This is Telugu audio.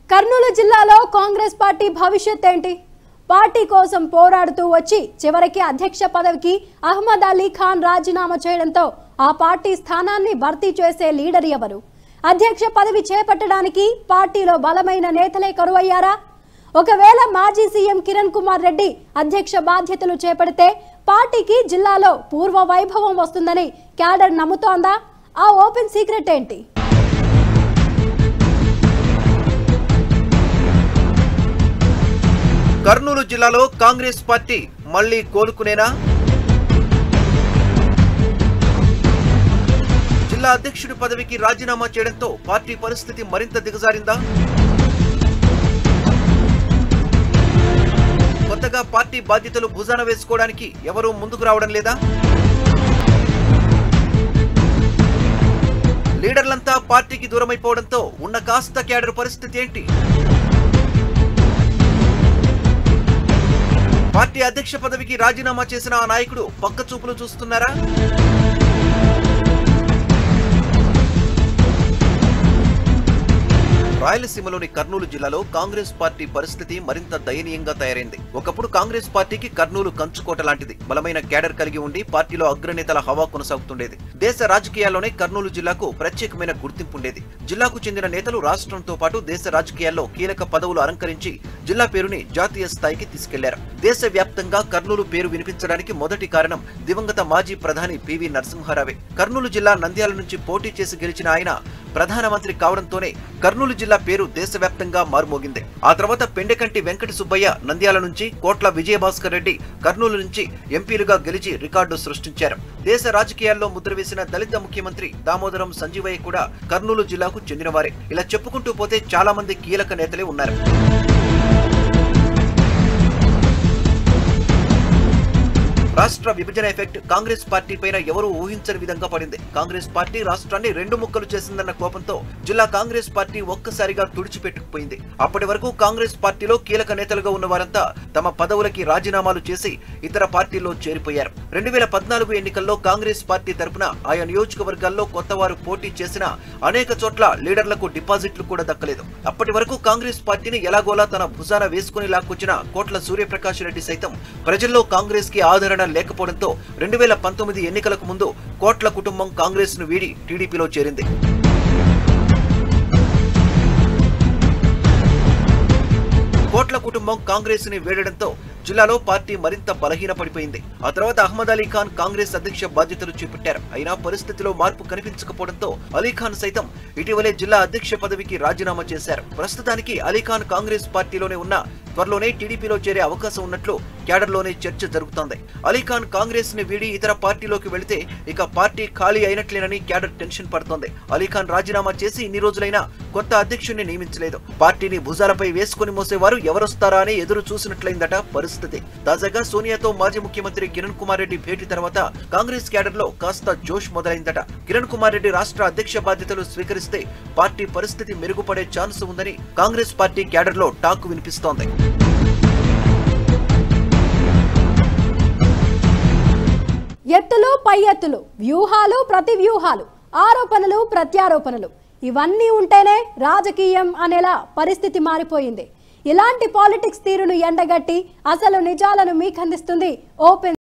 కర్నూలు జిల్లాలో కాంగ్రెస్ పార్టీ భవిష్యత్ ఏంటి పార్టీ కోసం పోరాడుతూ వచ్చి చివరికి అధ్యక్ష పదవికి అహ్మద్ అలీ ఖాన్ రాజీనామా చేయడంతో ఆ పార్టీ స్థానాన్ని భర్తీ చేసే లీడర్ ఎవరు అధ్యక్ష పదవి చేపట్టడానికి పార్టీలో బలమైన నేతలే కరువయ్యారా ఒకవేళ మాజీ సీఎం కిరణ్ కుమార్ రెడ్డి అధ్యక్ష బాధ్యతలు చేపడితే పార్టీకి జిల్లాలో పూర్వ వైభవం వస్తుందని క్యాడర్ నమ్ముతోందా ఆ ఓపెన్ సీక్రెట్ ఏంటి కర్నూలు జిల్లాలో కాంగ్రెస్ పార్టీ మళ్లీ కోలుకునేనా జిల్లా అధ్యక్షుడి పదవికి రాజీనామా చేయడంతో పార్టీ పరిస్థితి మరింత దిగజారిందా కొత్తగా పార్టీ బాధ్యతలు భుజాన వేసుకోవడానికి ఎవరూ ముందుకు రావడం లేదా లీడర్లంతా పార్టీకి దూరమైపోవడంతో ఉన్న కాస్త క్యాడర్ పరిస్థితి ఏంటి పార్టీ అధ్యక్ష పదవికి రాజీనామా చేసిన ఆ నాయకుడు పక్క చూపులు చూస్తున్నారా రాయలసీమలోని కర్నూలు జిల్లాలో కాంగ్రెస్ పార్టీ పరిస్థితి మరింత దయనీయంగా తయారైంది ఒకప్పుడు కాంగ్రెస్ పార్టీకి కర్నూలు కంచుకోట లాంటిది బలమైన క్యాడర్ కలిగి ఉండి పార్టీలో అగ్రనేతల హవా కొనసాగుతుండేది దేశ రాజకీయాల్లోనే కర్నూలు జిల్లాకు ప్రత్యేకమైన గుర్తింపు ఉండేది జిల్లాకు చెందిన నేతలు రాష్ట్రంతో పాటు దేశ రాజకీయాల్లో కీలక పదవులు అలంకరించి జిల్లా పేరుని జాతీయ స్థాయికి తీసుకెళ్లారు దేశ వ్యాప్తంగా కర్నూలు పేరు వినిపించడానికి మొదటి కారణం దివంగత మాజీ ప్రధాని పివి నరసింహారావే కర్నూలు జిల్లా నంద్యాల నుంచి పోటీ చేసి గెలిచిన ఆయన ప్రధానమంత్రి కావడంతోనే కర్నూలు జిల్లా పేరు దేశవ్యాప్తంగా మారుమోగింది ఆ తర్వాత పెండెకంటి వెంకట సుబ్బయ్య నంద్యాల నుంచి కోట్ల విజయభాస్కర్ రెడ్డి కర్నూలు నుంచి ఎంపీలుగా గెలిచి రికార్డు సృష్టించారు దేశ రాజకీయాల్లో ముద్ర వేసిన దళిత ముఖ్యమంత్రి దామోదరం సంజీవయ్య కూడా కర్నూలు జిల్లాకు చెందినవారే ఇలా చెప్పుకుంటూ పోతే చాలా మంది కీలక నేతలే ఉన్నారు రాష్ట్ర విభజన ఎఫెక్ట్ కాంగ్రెస్ పార్టీ పైన ఎవరూ ఊహించని విధంగా పడింది కాంగ్రెస్ పార్టీ రాష్ట్రాన్ని రెండు ముక్కలు చేసిందన్న కోపంతో జిల్లా కాంగ్రెస్ పార్టీ ఒక్కసారిగా తుడిచిపెట్టుకుపోయింది అప్పటి వరకు కాంగ్రెస్ పార్టీలో కీలక నేతలుగా ఉన్న వారంతా తమ పదవులకి రాజీనామాలు చేసి ఇతర పార్టీల్లో చేరిపోయారు రెండు వేల పద్నాలుగు ఎన్నికల్లో కాంగ్రెస్ పార్టీ తరపున ఆయా నియోజకవర్గాల్లో కొత్తవారు పోటీ చేసిన అనేక చోట్ల లీడర్లకు డిపాజిట్లు కూడా దక్కలేదు అప్పటి వరకు కాంగ్రెస్ పార్టీని ఎలాగోలా తన భుజాన వేసుకుని లాక్కొచ్చిన కోట్ల సూర్యప్రకాష్ రెడ్డి సైతం ప్రజల్లో కాంగ్రెస్ కి ఆదరణ లేకపోవడంతో రెండు వేల పంతొమ్మిది ఎన్నికలకు ముందు కోట్ల కుటుంబం కాంగ్రెస్ ను వీడి టీడీపీలో చేరింది కోట్ల కుటుంబం కాంగ్రెస్ ని వీడడంతో జిల్లాలో పార్టీ మరింత బలహీనపడిపోయింది ఆ తర్వాత అహ్మద్ అలీ ఖాన్ కాంగ్రెస్ అధ్యక్ష బాధ్యతలు చేపట్టారు అయినా పరిస్థితిలో మార్పు కనిపించకపోవడంతో అలీ ఖాన్ సైతం ఇటీవలే జిల్లా అధ్యక్ష పదవికి రాజీనామా చేశారు ప్రస్తుతానికి అలీ ఖాన్ కాంగ్రెస్ పార్టీలోనే ఉన్న త్వరలోనే టీడీపీలో చేరే అవకాశం ఉన్నట్లు క్యాడర్లోనే చర్చ జరుగుతోంది అలీ ఖాన్ కాంగ్రెస్ ని వీడి ఇతర పార్టీలోకి వెళితే ఇక పార్టీ ఖాళీ అయినట్లేనని క్యాడర్ టెన్షన్ పడుతోంది అలీ ఖాన్ రాజీనామా చేసి ఇన్ని రోజులైనా కొత్త అధ్యక్షుడిని నియమించలేదు పార్టీని భుజాలపై వేసుకుని మోసేవారు ఎవరొస్తారా అని ఎదురు చూసినట్లయిందట పరిస్థితి తాజాగా సోనియాతో మాజీ ముఖ్యమంత్రి కిరణ్ కుమార్ రెడ్డి భేటీ తర్వాత కాంగ్రెస్ క్యాడర్ లో కాస్త జోష్ మొదలైందట కిరణ్ కుమార్ రెడ్డి రాష్ట్ర అధ్యక్ష బాధ్యతలు స్వీకరిస్తే పార్టీ పరిస్థితి మెరుగుపడే ఛాన్స్ ఉందని కాంగ్రెస్ పార్టీ క్యాడర్ లో టాక్ వినిపిస్తోంది ఎత్తులు పై ఎత్తులు వ్యూహాలు ప్రతి వ్యూహాలు ఆరోపణలు ప్రత్యారోపణలు ఇవన్నీ ఉంటేనే రాజకీయం అనేలా పరిస్థితి మారిపోయింది ఇలాంటి పాలిటిక్స్ తీరును ఎండగట్టి అసలు నిజాలను మీకందిస్తుంది ఓపెన్